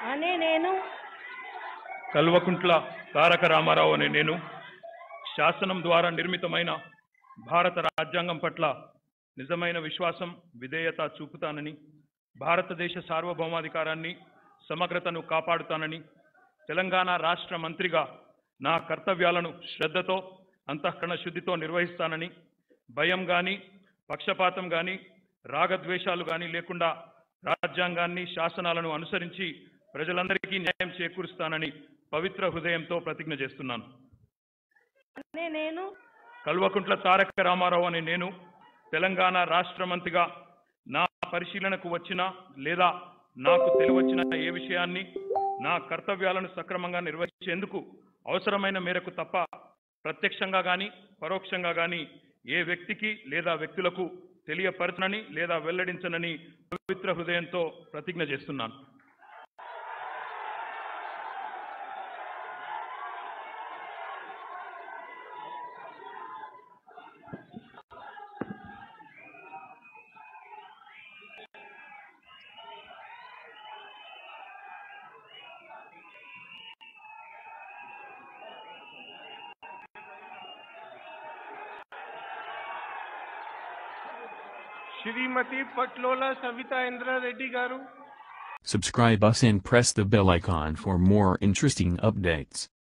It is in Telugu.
అనే నేను కల్వకుంట్ల తారక రామారావు అనే నేను శాసనం ద్వారా నిర్మితమైన భారత రాజ్యాంగం పట్ల నిజమైన విశ్వాసం విధేయత చూపుతానని భారతదేశ సార్వభౌమాధికారాన్ని సమగ్రతను కాపాడుతానని తెలంగాణ రాష్ట్ర మంత్రిగా నా కర్తవ్యాలను శ్రద్ధతో అంతఃకరణ శుద్ధితో నిర్వహిస్తానని భయం గాని పక్షపాతం గాని రాగద్వేషాలు గాని లేకుండా రాజ్యాంగాన్ని శాసనాలను అనుసరించి ప్రజలందరికీ న్యాయం చేకూరుస్తానని పవిత్ర హృదయంతో ప్రతిజ్ఞ చేస్తున్నాను అనే నేను కల్వకుంట్ల తారక రామారావు అనే నేను తెలంగాణ రాష్ట్ర మంత్రిగా నా పరిశీలనకు వచ్చిన లేదా నాకు తెలివచ్చిన ఏ విషయాన్ని నా కర్తవ్యాలను సక్రమంగా నిర్వహించేందుకు అవసరమైన మేరకు తప్ప ప్రత్యక్షంగా గాని పరోక్షంగా గాని ఏ వ్యక్తికి లేదా వ్యక్తులకు తెలియపరచనని లేదా వెల్లడించనని పవిత్ర హృదయంతో ప్రతిజ్ఞ చేస్తున్నాను శ్రీమతి పట్లోల సవితా ఇంద్ర రెడ్డి గారు Subscribe us and press the bell icon for more interesting updates.